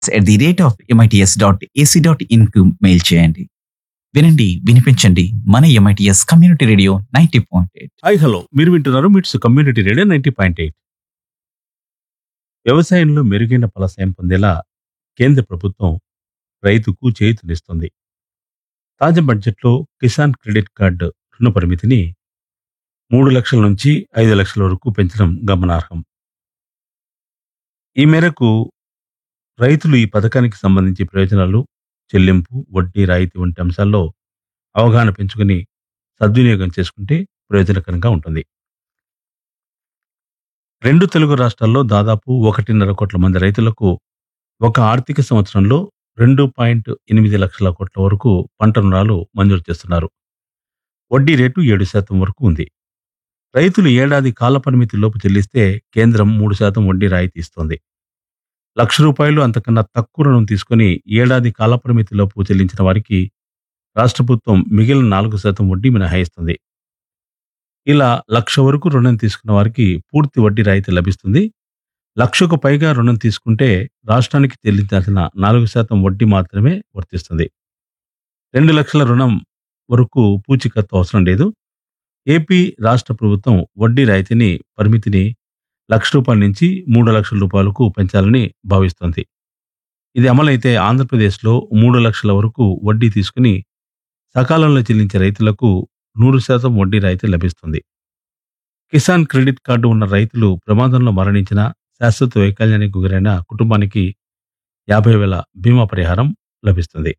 at the rate of M I T S dot A C dot ఇన్కు mail చేయండి వినండి వినిపించండి మన M I T S community radio ninety point eight hi hello మీరు వింటున్నారు MITS community radio ninety point eight వ్యవసాయంలో మెరుగైన ఫలసాయం పొందేలా కేంద్ర ప్రభుత్వం రైతుకు చేయూతనిస్తుంది తాజా బడ్జెట్లో కిసాన్ క్రెడిట్ కార్డు రుణ పరిమితిని మూడు లక్షల నుంచి ఐదు లక్షల వరకు పెంచడం గమనార్హం ఈ మేరకు రైతులు ఈ పథకానికి సంబంధించి ప్రయోజనాలు చెల్లింపు వడ్డీ రాయితీ వంటి అంశాల్లో అవగాహన పెంచుకుని సద్వినియోగం చేసుకుంటే ప్రయోజనకరంగా ఉంటుంది రెండు తెలుగు రాష్ట్రాల్లో దాదాపు ఒకటిన్నర కోట్ల మంది రైతులకు ఒక ఆర్థిక సంవత్సరంలో రెండు పాయింట్ ఎనిమిది లక్షల కోట్ల వరకు పంట రుణాలు మంజూరు చేస్తున్నారు వడ్డీ రేటు ఏడు శాతం వరకు ఉంది రైతులు ఏడాది కాల పరిమితి లోపు చెల్లిస్తే కేంద్రం మూడు శాతం వడ్డీ రాయితీ ఇస్తోంది లక్ష రూపాయలు అంతకన్నా తక్కువ రుణం తీసుకొని ఏడాది కాల పరిమితి లోపు చెల్లించిన వారికి రాష్ట్ర ప్రభుత్వం మిగిలిన నాలుగు శాతం వడ్డీ మినహాయిస్తుంది ఇలా లక్ష వరకు రుణం తీసుకున్న వారికి పూర్తి వడ్డీ రాయితీ లభిస్తుంది లక్షకు పైగా రుణం తీసుకుంటే రాష్ట్రానికి చెల్లించాల్సిన నాలుగు శాతం వడ్డీ మాత్రమే వర్తిస్తుంది రెండు లక్షల రుణం వరకు పూచీకత్తు అవసరం లేదు ఏపీ రాష్ట్ర ప్రభుత్వం వడ్డీ రాయితీని పరిమితిని లక్ష రూపాయల నుంచి మూడు లక్షల రూపాయలకు పెంచాలని భావిస్తోంది ఇది అమలైతే ఆంధ్రప్రదేశ్లో మూడు లక్షల వరకు వడ్డీ తీసుకుని సకాలంలో చెల్లించే రైతులకు నూరు శాతం వడ్డీ రాయితీ లభిస్తుంది కిసాన్ క్రెడిట్ కార్డు ఉన్న రైతులు ప్రమాదంలో మరణించిన శాశ్వత వైకల్యానికి గురైన కుటుంబానికి యాభై వేల బీమా పరిహారం లభిస్తుంది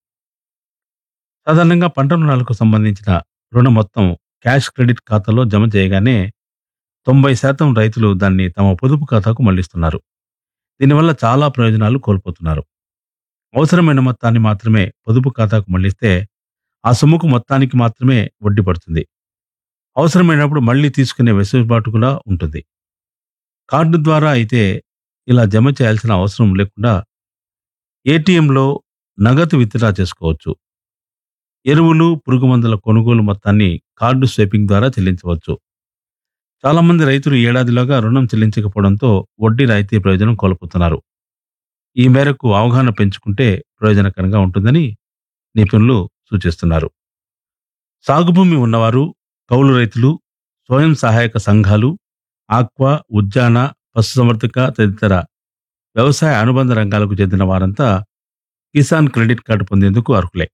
సాధారణంగా పంట రుణాలకు సంబంధించిన రుణ మొత్తం క్యాష్ క్రెడిట్ ఖాతాలో జమ చేయగానే తొంభై శాతం రైతులు దాన్ని తమ పొదుపు ఖాతాకు మళ్లిస్తున్నారు దీనివల్ల చాలా ప్రయోజనాలు కోల్పోతున్నారు అవసరమైన మొత్తాన్ని మాత్రమే పొదుపు ఖాతాకు మళ్లిస్తే ఆ సొమ్ముకు మొత్తానికి మాత్రమే వడ్డీ పడుతుంది అవసరమైనప్పుడు మళ్ళీ తీసుకునే వెసులుబాటు కూడా ఉంటుంది కార్డు ద్వారా అయితే ఇలా జమ చేయాల్సిన అవసరం లేకుండా ఏటీఎంలో నగదు విత్డ్రా చేసుకోవచ్చు ఎరువులు పురుగు మందుల కొనుగోలు మొత్తాన్ని కార్డు స్వైపింగ్ ద్వారా చెల్లించవచ్చు చాలా మంది రైతులు ఏడాదిలోగా రుణం చెల్లించకపోవడంతో వడ్డీ రాయితీ ప్రయోజనం కోల్పోతున్నారు ఈ మేరకు అవగాహన పెంచుకుంటే ప్రయోజనకరంగా ఉంటుందని నిపుణులు సూచిస్తున్నారు సాగు భూమి ఉన్నవారు కౌలు రైతులు స్వయం సహాయక సంఘాలు ఆక్వా ఉద్యాన పశుసంవర్ధక తదితర వ్యవసాయ అనుబంధ రంగాలకు చెందిన వారంతా కిసాన్ క్రెడిట్ కార్డు పొందేందుకు అర్హులే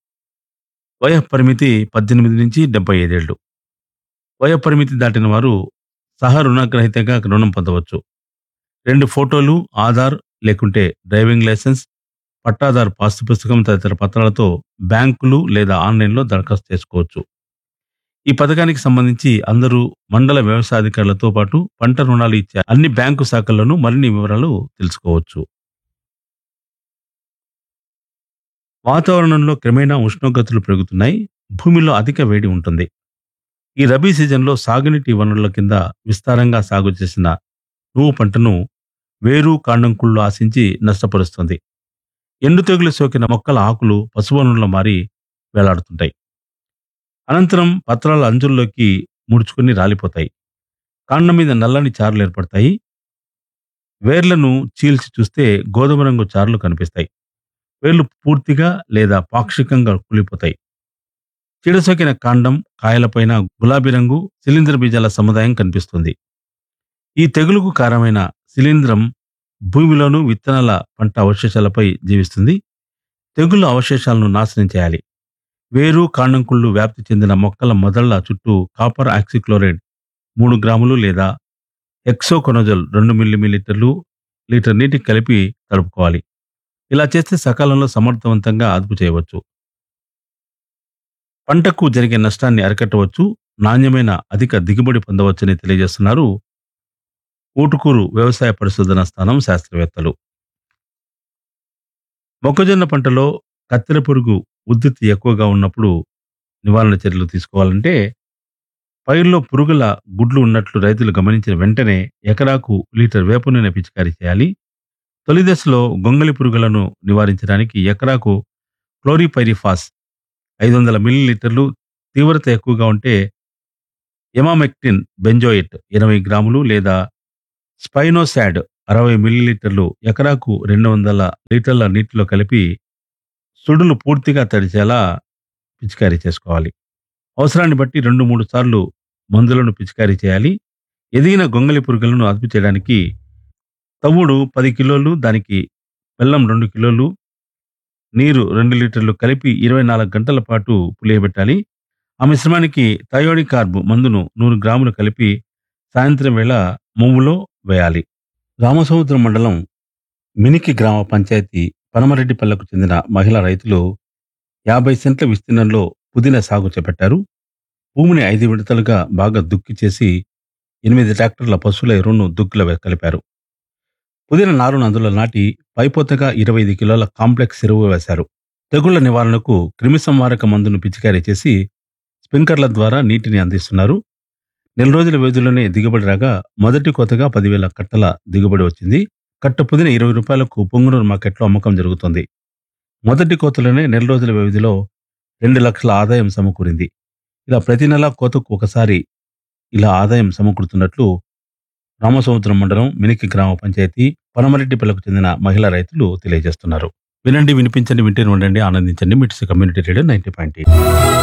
వయ పరిమితి పద్దెనిమిది నుంచి డెబ్బై ఐదేళ్లు వయ పరిమితి దాటిన వారు సహా రుణగ్రహీతగా రుణం పొందవచ్చు రెండు ఫోటోలు ఆధార్ లేకుంటే డ్రైవింగ్ లైసెన్స్ పట్టాదారు పాస్తు పుస్తకం తదితర పత్రాలతో బ్యాంకులు లేదా ఆన్లైన్లో దరఖాస్తు చేసుకోవచ్చు ఈ పథకానికి సంబంధించి అందరూ మండల వ్యవసాయాధికారులతో పాటు పంట రుణాలు ఇచ్చే అన్ని బ్యాంకు శాఖల్లోనూ మరిన్ని వివరాలు తెలుసుకోవచ్చు వాతావరణంలో క్రమేణా ఉష్ణోగ్రతలు పెరుగుతున్నాయి భూమిలో అధిక వేడి ఉంటుంది ఈ రబీ సీజన్లో సాగునీటి వనరుల కింద విస్తారంగా సాగు చేసిన నువ్వు పంటను వేరు కాండంకుళ్ళు ఆశించి నష్టపరుస్తుంది ఎండు తెగులు సోకిన మొక్కల ఆకులు పశువనుల్లో మారి వేలాడుతుంటాయి అనంతరం పత్రాల అంజుల్లోకి ముడుచుకుని రాలిపోతాయి కాండం మీద నల్లని చారులు ఏర్పడతాయి వేర్లను చీల్చి చూస్తే గోధుమ రంగు చారులు కనిపిస్తాయి వేర్లు పూర్తిగా లేదా పాక్షికంగా కూలిపోతాయి చీడసోకిన కాండం కాయలపైన గులాబీ రంగు శిలీంద్ర బీజాల సముదాయం కనిపిస్తుంది ఈ తెగులుకు కారణమైన శిలీంద్రం భూమిలోను విత్తనాల పంట అవశేషాలపై జీవిస్తుంది తెగుళ్ళ అవశేషాలను నాశనం చేయాలి వేరు కాండంకుళ్ళు వ్యాప్తి చెందిన మొక్కల మొదళ్ల చుట్టూ కాపర్ ఆక్సిక్లోరైడ్ మూడు గ్రాములు లేదా ఎక్సోకొనజోల్ రెండు మిల్లీమీలీటర్లు లీటర్ నీటికి కలిపి తడుపుకోవాలి ఇలా చేస్తే సకాలంలో సమర్థవంతంగా అదుపు చేయవచ్చు పంటకు జరిగే నష్టాన్ని అరికట్టవచ్చు నాణ్యమైన అధిక దిగుబడి పొందవచ్చని తెలియజేస్తున్నారు ఊటుకూరు వ్యవసాయ పరిశోధన స్థానం శాస్త్రవేత్తలు మొక్కజొన్న పంటలో కత్తెర పురుగు ఉద్ధృతి ఎక్కువగా ఉన్నప్పుడు నివారణ చర్యలు తీసుకోవాలంటే పైర్లో పురుగుల గుడ్లు ఉన్నట్లు రైతులు గమనించిన వెంటనే ఎకరాకు లీటర్ వేప నూనె పిచికారీ చేయాలి తొలి దశలో గొంగళి పురుగులను నివారించడానికి ఎకరాకు క్లోరిపైరిఫాస్ ఐదు వందల మిల్లీలీటర్లు తీవ్రత ఎక్కువగా ఉంటే ఎమామెక్టిన్ బెంజోయిట్ ఇరవై గ్రాములు లేదా స్పైనోసాడ్ అరవై మిల్లీలీటర్లు ఎకరాకు రెండు వందల లీటర్ల నీటిలో కలిపి సుడులు పూర్తిగా తడిచేలా పిచికారీ చేసుకోవాలి అవసరాన్ని బట్టి రెండు మూడు సార్లు మందులను పిచికారీ చేయాలి ఎదిగిన గొంగలి పురుగులను అదుపు చేయడానికి తవుడు పది కిలోలు దానికి బెల్లం రెండు కిలోలు నీరు రెండు లీటర్లు కలిపి ఇరవై నాలుగు గంటల పాటు పులియబెట్టాలి ఆ మిశ్రమానికి థయోడిక్ కార్బ్ మందును నూరు గ్రాములు కలిపి సాయంత్రం వేళ మువ్వులో వేయాలి రామసముద్రం మండలం మినికి గ్రామ పంచాయతీ పనమరెడ్డిపల్లకు చెందిన మహిళా రైతులు యాభై సెంట్ల విస్తీర్ణంలో పుదీనా సాగు చేపట్టారు భూమిని ఐదు విడతలుగా బాగా దుక్కి చేసి ఎనిమిది ట్రాక్టర్ల పశువుల ఎరువును దుక్కులో వే- కలిపారు పుదీనా నారును అందులో నాటి పైపోతగా ఇరవై ఐదు కిలోల కాంప్లెక్స్ ఎరువు వేశారు తెగుళ్ల నివారణకు క్రిమి సంహారక మందును పిచికారీ చేసి స్ప్రింక్లర్ల ద్వారా నీటిని అందిస్తున్నారు నెల రోజుల వ్యవధిలోనే దిగుబడి రాగా మొదటి కోతగా పదివేల కట్టల దిగుబడి వచ్చింది కట్ట పుదిన ఇరవై రూపాయలకు పొంగునూరు మార్కెట్లో అమ్మకం జరుగుతుంది మొదటి కోతలోనే నెల రోజుల వ్యవధిలో రెండు లక్షల ఆదాయం సమకూరింది ఇలా ప్రతి నెల కోతకు ఒకసారి ఇలా ఆదాయం సమకూరుతున్నట్లు రామసముద్రం మండలం మినికి గ్రామ పంచాయతీ పనమరెడ్డిపల్లకు చెందిన మహిళా రైతులు తెలియజేస్తున్నారు వినండి వినిపించండి వింటూనే ఉండండి ఆనందించండి మిట్స్ కమ్యూనిటీ రేడియో నైన్టీ పాయింట్